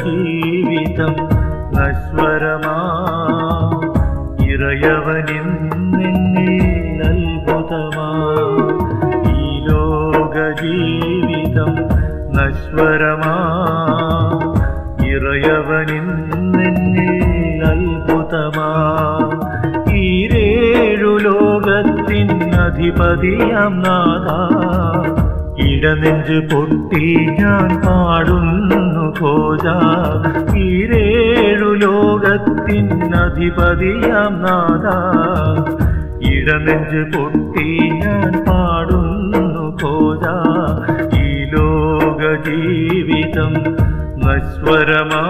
ജീവിതം നശ്വരമാ ഇറയവനിന്നെന്നിൽ അത്ഭുതമാ ഈ ലോക ജീവിതം നശ്വരമാ ഇറയവനിന്നെന്നിൽ അത്ഭുതമാ ഈരേഴു ലോകത്തിൻ അധിപതിയാം നാഥ ഇടനെഞ്ച് പൊട്ടി ഞാൻ പാടുന്നു കോജ ഈരേഴു ലോകത്തിൻ അധിപതിയാം നാഥ ഇടനെഞ്ച് പൊട്ടി ഞാൻ പാടുന്നു കോജ ഈ ലോക ജീവിതം നശ്വരമാ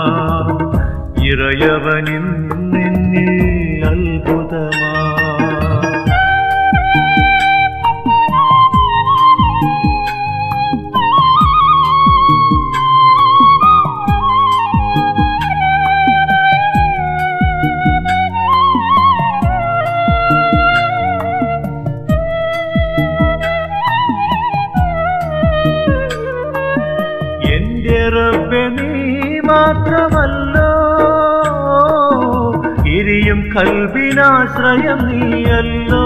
ഇറയവനിൽ നിന്നിൽ അത്ഭുതമാ എന്റെ റബ്ബെ നീ മാത്രമല്ലോ ഇരിയും കൽവിനാശ്രയം നീയല്ലോ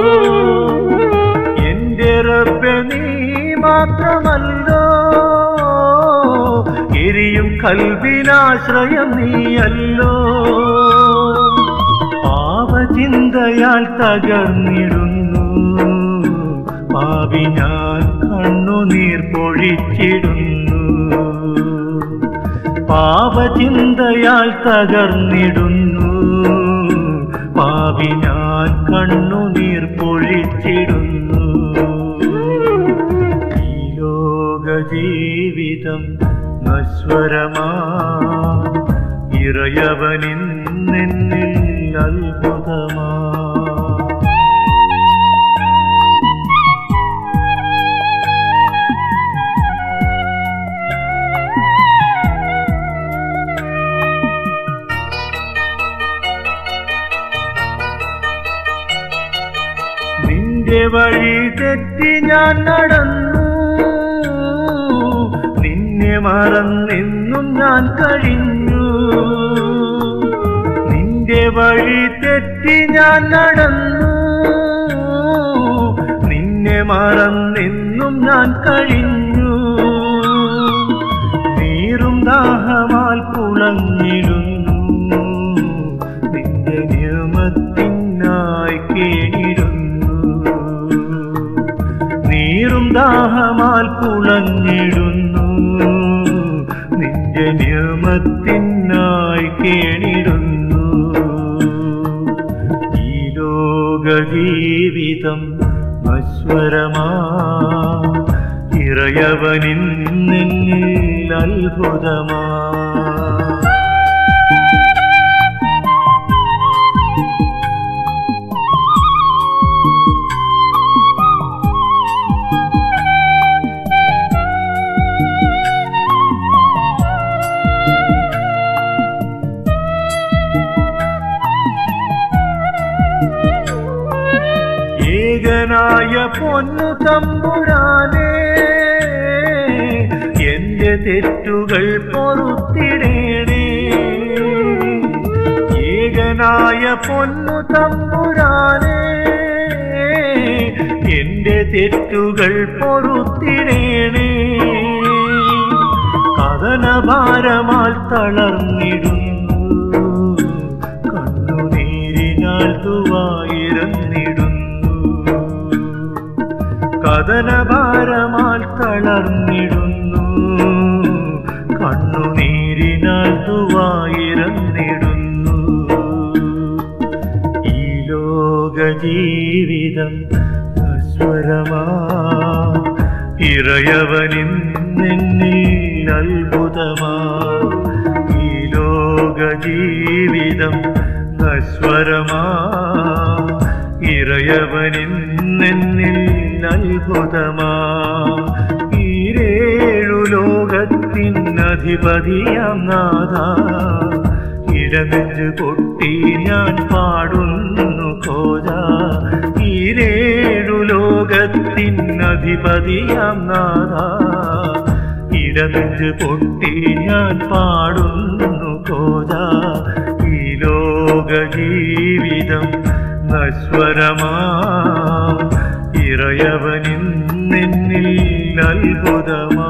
എന്റെ റബ്ബെ നീ മാത്രമല്ലോ ഇരിയും കൽവിനാശ്രയം നീയല്ലോ പാപചിന്തയാൽ തകർന്നിടുന്നു പാപി ഞാൻ കണ്ണുനീർ പൊഴിച്ചിടുന്നു പാപചിന്തയാൽ തകർന്നിടുന്നു പാപി ഞാൻ കണ്ണുനീർ പൊഴിച്ചിടുന്നു ഈ ലോക ജീവിതം നശ്വരമാ ഇറയവനിന്നെന്നിൽ അത്ഭുതമാ നിന്റെ വഴി തെറ്റി ഞാൻ നടന്നു നിന്നെ മറന്നെന്നും ഞാൻ കഴിഞ്ഞു നിന്റെ വഴി തെറ്റി ഞാൻ നടന്നു നിന്നെ മറന്നെന്നും ഞാൻ കഴിഞ്ഞു നീറും ദാഹമാൽ പുളഞ്ഞിടുന്നു നിന്റെ നിയമത്തിനായി കേണിടുന്നു നീറും ദാഹമാൽ പുളഞ്ഞിടുന്നു നിന്റെ നിയമത്തിനായി കേണിടുന്നു ഈ ലോക ജീവിതം നശ്വരമാ ഇറയവനിൽ നിന്നിൽ അത്ഭുതമാ ഏകനായ പൊന്നു തമ്പുരാനേ എന്റെ തെറ്റുകൾ പൊറുത്തിടേണേ ഏകനായ പൊന്നു തമ്പുരാനേ എന്റെ തെറ്റുകൾ പൊറുത്തിടേണേ കഥനഭാരമാൽ തളർന്നിടുന്നു കണ്ണുനീരിനാൽ തുവായിരുന്നിടുന്നു കഥനഭാരമാൽ തളർന്നിടുന്നു കണ്ണുനീരിനാൽ തുവായിരുന്നിടുന്നു ഈ ലോക ജീവിതം നശ്വരമാ ഇറയവനിൽ നിന്നിൽ അത്ഭുതമാ ഈ ലോക ജീവിതം നശ്വരമാ ഇറയവനിൽ നിന്നിൽ അത്ഭുതമാ ഈരേഴു ലോകത്തിൻ അധിപതിയാം നാഥ ഇടനെഞ്ച് പൊട്ടി ഞാൻ പാടുന്നു കോജ ഈരേഴു ലോകത്തിൻ അധിപതിയാം നാഥ ഇട ഇടനെഞ്ച് പൊട്ടി ഞാൻ പാടുന്നു കോജ ഈ ലോക ജീവിതം നശ്വരമാ ഇറയവനിന്നിൽ അത്ഭുതമാ